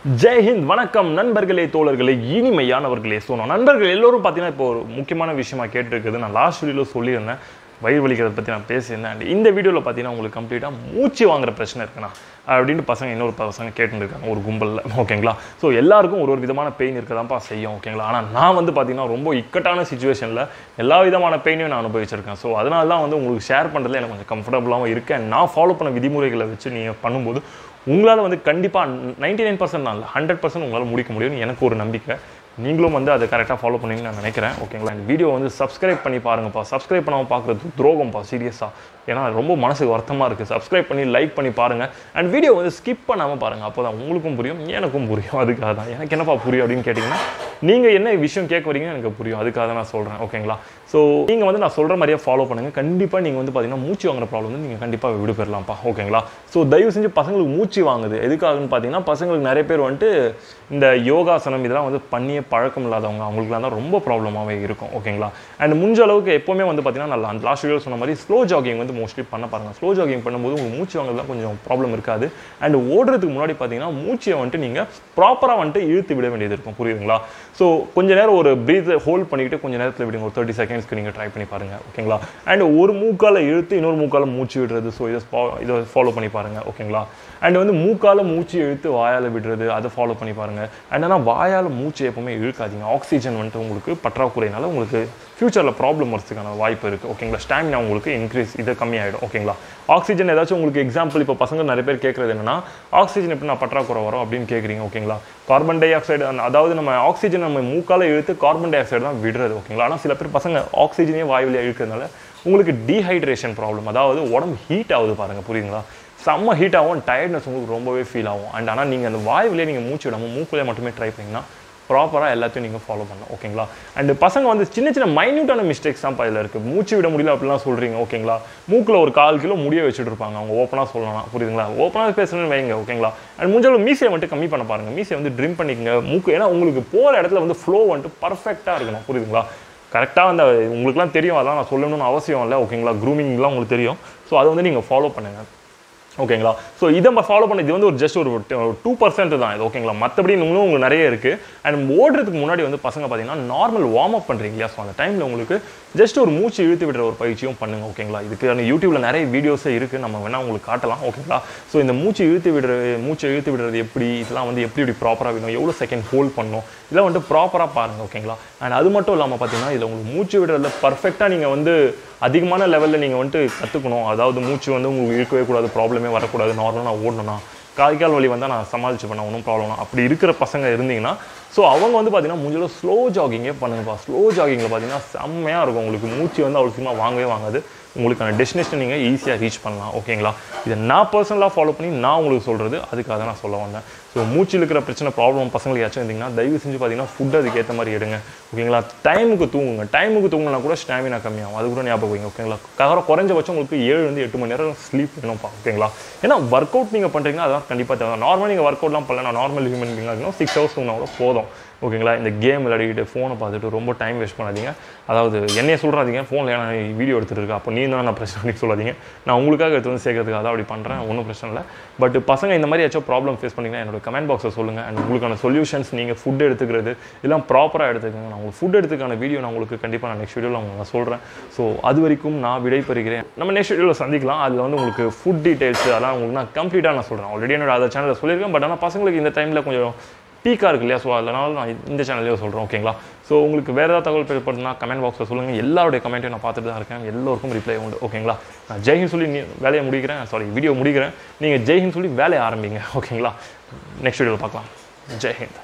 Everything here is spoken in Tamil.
ஜெய்ஹிந்த் வணக்கம் நண்பர்களே தோழர்களே இனிமையானவர்களே ஸோ நான் நண்பர்கள் எல்லோரும் பார்த்தீங்கன்னா இப்போ ஒரு முக்கியமான விஷயமா கேட்டிருக்குது நான் லாஸ்ட் வீடியோவில் சொல்லியிருந்தேன் வயிறு வலிக்கிறத பற்றி நான் பேசியிருந்தேன் And இந்த வீடியோவில் பார்த்தீங்கன்னா உங்களுக்கு கம்ப்ளீட்டாக மூச்சு வாங்குற பிரச்சனை இருக்குண்ணா அப்படின்ட்டு பசங்க இன்னொரு பசங்க கேட்டுட்டு இருக்காங்க ஒரு கும்பலில் ஓகேங்களா ஸோ எல்லாருக்கும் ஒரு ஒரு விதமான பெயின் இருக்கதான்ப்பா செய்யும் ஓகேங்களா ஆனால் நான் வந்து பார்த்தீங்கன்னா ரொம்ப இக்கட்டான சுச்சுவேஷனில் எல்லா விதமான பெயினையும் நான் அனுபவிச்சிருக்கேன் ஸோ அதனால தான் வந்து உங்களுக்கு ஷேர் பண்ணுறதுல எனக்கு கொஞ்சம் கம்ஃபர்டபுளாகவும் இருக்கேன் நான் ஃபாலோ பண்ண விதிமுறைகளை வச்சு நீங்கள் பண்ணும்போது உங்களால் வந்து கண்டிப்பாக நைன்டி நைன் பர்சன்ட் நான் ஹண்ட்ரட் பர்சன்ட் உங்களால் முடிக்க முடியும்னு எனக்கு ஒரு நம்பிக்கை நீங்களும் வந்து அதை கரெக்டாக ஃபாலோ பண்ணுவீங்கன்னு நான் நினைக்கிறேன் ஓகேங்களா இந்த வீடியோ வந்து சப்ஸ்கிரைப் பண்ணி பாருங்கப்பா சப்ஸ்கிரைப் பண்ணாமல் பார்க்குறது துரோகம்ப்பா சீரியஸாக ஏன்னா ரொம்ப மனசுக்கு வருத்தமாக இருக்குது சப்ஸ்கிரைப் பண்ணி லைக் பண்ணி பாருங்கள் அண்ட் வீடியோ வந்து ஸ்கிப் பண்ணாமல் பாருங்கள் அப்போ தான் உங்களுக்கும் புரியும் எனக்கும் புரியும் அதுக்காக தான் எனக்கு என்னப்பா புரியும் அப்படின்னு கேட்டிங்கன்னா நீங்கள் என்ன விஷயம் கேட்க வரீங்கன்னு எனக்கு புரியும் அதுக்காக தான் நான் சொல்கிறேன் ஓகேங்களா ஸோ நீங்கள் வந்து நான் சொல்கிற மாதிரியே ஃபாலோ பண்ணுங்கள் கண்டிப்பாக நீங்கள் வந்து பார்த்தீங்கன்னா மூச்சு வாங்குற ப்ராப்ளம் வந்து நீங்கள் கண்டிப்பாக விடு பெறலாம்ப்பா ஓகேங்களா ஸோ தயவு செஞ்சு பசங்களுக்கு மூச்சு வாங்குது எதுக்காகன்னு பார்த்தீங்கன்னா பசங்களுக்கு நிறைய பேர் வந்துட்டு இந்த யோகாசனம் இதெல்லாம் வந்து பண்ணியே பழக்கம் இல்லாதவங்க அவங்களுக்குலாம் தான் ரொம்ப ப்ராப்ளமாகவே இருக்கும் ஓகேங்களா அண்ட் முடிஞ்ச அளவுக்கு எப்போவுமே வந்து பார்த்தீங்கன்னா நான் லாஸ்ட் வீடியோ சொன்ன மாதிரி ஸ்லோ ஜாகிங் வந்து மோஸ்ட்லி பண்ண பாருங்க ஸ்லோ ஜாகிங் பண்ணும்போது உங்களுக்கு மூச்சு வாங்குறதுலாம் கொஞ்சம் ப்ராப்ளம் இருக்காது அண்ட் ஓடுறதுக்கு முன்னாடி பார்த்தீங்கன்னா மூச்சை வந்துட்டு நீங்கள் ப்ராப்பராக வந்துட்டு இழுத்து விட வேண்டியது இருக்கும் புரியுதுங்களா ஸோ கொஞ்ச நேரம் ஒரு ப்ரீத் ஹோல்ட் பண்ணிக்கிட்டு கொஞ்ச நேரத்தில் விடுங்க ஒரு தேர்ட்டி செகண்ட்ஸ்க்கு நீங்கள் ட்ரை பண்ணி பாருங்க ஓகேங்களா அண்ட் ஒரு மூக்கால இழுத்து இன்னொரு மூக்கால மூச்சு விடுறது ஸோ இதை fo- இதை ஃபாலோ பண்ணி பாருங்க ஓகேங்களா அண்ட் வந்து மூக்கால மூச்சு இழுத்து வாயால் விடுறது அதை ஃபாலோ பண்ணி பாருங்க அண்ட் ஆனால் வாயால் மூச்சு எப்பவுமே இழுக்காதீங்க ஆக்சிஜன் வந்துட்டு உங்களுக்கு பற்றாக்குறையினால உங்களுக்கு ஃபியூச்சரில் ப்ராப்ளம் வரதுக்கான வாய்ப்பு இருக்குது ஓகேங்களா ஸ்டாமினா உங்களுக்கு இன்க்ரீஸ் இது கம்மியாயிடும் ஓகேங்களா ஆக்சிஜன் ஏதாச்சும் உங்களுக்கு எக்ஸாம்பிள் இப்போ பசங்க நிறைய பேர் கேட்குறது என்னன்னா ஆக்சிஜன் எப்படி நான் பற்றாக்குறை வரும் அப்படின்னு கேட்குறீங்க ஓகேங்களா கார்பன் டை ஆக்சைடு அதாவது நம்ம ஆக்சிஜன் நம்ம மூக்கால இழுத்து கார்பன் டை ஆக்சைடு தான் விடுறது ஓகேங்களா ஆனால் சில பேர் பசங்க ஆக்சிஜனே வாயுவிலே இழுக்கிறதுனால உங்களுக்கு டீஹைட்ரேஷன் ப்ராப்ளம் அதாவது உடம்பு ஹீட் ஆகுது பாருங்க புரியுதுங்களா செம்ம ஹீட் ஆகும் டயர்ட்னஸ் உங்களுக்கு ரொம்பவே ஃபீல் ஆகும் அண்ட் ஆனால் நீங்கள் அந்த வாயுவிலே நீங்கள் மூச்சு விடாமல் மூக்குலேயே மட்டுமே ட்ரை பண்ணிங்கன்னா ப்ராப்பராக எல்லாத்தையும் நீங்கள் ஃபாலோ பண்ணணும் ஓகேங்களா அண்ட் பசங்க வந்து சின்ன சின்ன மைன்யூட்டான மிஸ்டேக்ஸ் தான் இதில் இருக்குது மூச்சு விட முடியல அப்படிலாம் சொல்கிறீங்க ஓகேங்களா மூக்கில் ஒரு கால் கிலோ முடிய வச்சுட்டு இருப்பாங்க அவங்க ஓப்பனாக சொல்லலாம் புரியுதுங்களா ஓப்பனாக பேசணும்னு வைங்க ஓகேங்களா அண்ட் முடிஞ்சாலும் மீசையை வந்துட்டு கம்மி பண்ண பாருங்க மீசையை வந்து ட்ரிம் பண்ணிக்கங்க மூக்கு ஏன்னா உங்களுக்கு போகிற இடத்துல வந்து ஃப்ளோ வந்துட்டு பர்ஃபெக்டாக இருக்கணும் புரியுதுங்களா கரெக்டாக அந்த உங்களுக்குலாம் தெரியும் அதான் நான் சொல்லணும்னு அவசியம் இல்லை ஓகேங்களா க்ரூமிங்லாம் உங்களுக்கு தெரியும் ஸோ அதை வந்து நீங்கள் ஃபாலோ பண்ணுங்கள் ஓகேங்களா ஸோ இதை நம்ம ஃபாலோ பண்ண இது வந்து ஒரு ஜஸ்ட் ஒரு டூ பர்சன்ட் தான் இது ஓகேங்களா மற்றபடி இன்னும் உங்களுக்கு நிறைய இருக்குது அண்ட் ஓடுறதுக்கு முன்னாடி வந்து பசங்க பார்த்தீங்கன்னா நார்மல் வார்ம் அப் பண்ணுறீங்க இல்லையா ஸோ அந்த டைமில் உங்களுக்கு ஜஸ்ட் ஒரு மூச்சு இழுத்து விடுற ஒரு பயிற்சியும் பண்ணுங்க ஓகேங்களா இதுக்கு அந்த யூடியூப்பில் நிறைய வீடியோஸே இருக்குது நம்ம வேணால் உங்களுக்கு காட்டலாம் ஓகேங்களா ஸோ இந்த மூச்சு இழுத்து விடுற மூச்சு இழுத்து விடுறது எப்படி இதெல்லாம் வந்து எப்படி எப்படி ப்ராப்பராக விடணும் எவ்வளோ செகண்ட் ஹோல்ட் பண்ணணும் இதெல்லாம் வந்துட்டு ப்ராப்பராக பாருங்கள் ஓகேங்களா அண்ட் அது மட்டும் இல்லாமல் பார்த்தீங்கன்னா இதில் உங்களுக்கு மூச்சு விடுறதுல பர்ஃபெக்டாக நீங்கள் வந்து அதிகமான லெவலில் நீங்கள் வந்துட்டு கற்றுக்கணும் அதாவது மூச்சு வந்து உங்களுக்கு இருக்கவே கூடாது ப்ராப்ளமே வரக்கூடாது நார்மலாக நான் ஓடணும்னா கால் கால் வலி வந்தால் நான் சமாளிச்சு பண்ண ஒன்றும் ப்ராப்ளம் அப்படி இருக்கிற பசங்க இருந்தீங்கன்னா ஸோ அவங்க வந்து பார்த்தீங்கன்னா முடிஞ்சளவு ஸ்லோ ஜாகிங்கே பண்ணுங்கப்பா ஸ்லோ ஜாகிங்கில் பார்த்தீங்கன்னா செம்மையாக இருக்கும் உங்களுக்கு மூச்சு வந்து அவ்வளோ சீக்கிரமாக வாங்கவே வாங்காது உங்களுக்கான டெஸ்டினேஷன் நீங்கள் ஈஸியாக ரீச் பண்ணலாம் ஓகேங்களா இதை நான் பர்சனலாக ஃபாலோ பண்ணி நான் உங்களுக்கு சொல்கிறது அதுக்காக தான் நான் சொல்ல வந்தேன் ஸோ மூச்சில் இருக்கிற பிரச்சனை ப்ராப்ளம் பசங்களுக்கு ஏதாச்சும் இருந்தீங்கன்னா தயவு செஞ்சு பார்த்தீங்கன்னா ஃபுட் அதுக்கு ஏற்ற மாதிரி எடுங்க ஓகேங்களா டைமுக்கு தூங்குங்க டைமுக்கு தூங்கினா கூட ஸ்டாமினா கம்மியாகும் அது கூட ஞாபகம் வைங்க ஓகேங்களா கவர குறைஞ்சபட்சம் உங்களுக்கு ஏழுலேருந்து எட்டு மணி நேரம் ஸ்லீப் வேணும்ப்பா ஓகேங்களா ஏன்னா ஒர்க் அவுட் நீங்கள் பண்ணுறீங்கன்னா அதான் கண்டிப்பாக தேவை நார்மலாக நீங்கள் ஒர்க் அவுட்லாம் பண்ணல நான் நார்மல் ஹியூமன் பீங்காக இருக்கணும் சிக்ஸ் ஹவர்ஸ் தூங்கினா கூட போதும் ஓகேங்களா இந்த கேம் விளையாடிக்கிட்டு ஃபோனை பார்த்துட்டு ரொம்ப டைம் வேஸ்ட் பண்ணாதீங்க அதாவது என்னைய சொல்கிறாதீங்க ஃபோனில் ஏன்னா வீடியோ எடுத்துகிட்டு இருக்கா அப்போ நீ தான் நான் பிரச்சனை பண்ணி சொல்லாதீங்க நான் உங்களுக்காக எடுத்து வந்து சேர்க்கறதுக்காக தான் அப்படி பண்ணுறேன் ஒன்றும் பிரச்சனை இல்லை பட் பசங்க இந்த மாதிரி ஏதாச்சும் ப்ராப்ளம் ஃபேஸ் பண்ணிங்கன்னா என்னோட கமெண்ட் பாக்ஸில் சொல்லுங்கள் அண்ட் உங்களுக்கான சொல்யூஷன்ஸ் நீங்கள் ஃபுட் எடுத்துக்கிறது எல்லாம் ப்ராப்பராக எடுத்துக்கங்க நான் உங்களுக்கு ஃபுட் எடுத்துக்கான வீடியோ நான் உங்களுக்கு கண்டிப்பாக நான் நெக்ஸ்ட் வீடியோவில் உங்களுக்கு நான் சொல்கிறேன் ஸோ அது வரைக்கும் நான் விடைபெறுகிறேன் நம்ம நெக்ஸ்ட் வீடியோவில் சந்திக்கலாம் அதில் வந்து உங்களுக்கு ஃபுட் டீடைல்ஸ் அதெல்லாம் உங்களுக்கு நான் கம்ப்ளீட்டாக நான் சொல்கிறேன் ஆல்ரெடி என்னோட அதை சேனலில் சொல்லியிருக்கேன் பட் ஆனால் பசங்களுக்கு இந்த டைமில் கொஞ்சம் பீக்காக இருக்கு இல்லையா ஸோ அதனால நான் இந்த சேனல்லையே சொல்கிறேன் ஓகேங்களா ஸோ உங்களுக்கு வேறு ஏதாவது தகவல் தேவைப்படுதுன்னா கமெண்ட் பாக்ஸில் சொல்லுங்கள் எல்லாருடைய கமெண்ட்டையும் நான் பார்த்துட்டு தான் இருக்கேன் எல்லோருக்கும் ரிப்ளை உண்டு ஓகேங்களா நான் ஜெய்ஹிந்த் சொல்லி நீ வேலையை முடிக்கிறேன் சாரி வீடியோ முடிக்கிறேன் நீங்கள் ஜெய்ஹிந்த் சொல்லி வேலையை ஆரம்பிங்க ஓகேங்களா நெக்ஸ்ட் வீடியோவில் பார்க்கலாம் ஜெய்ஹிந்த்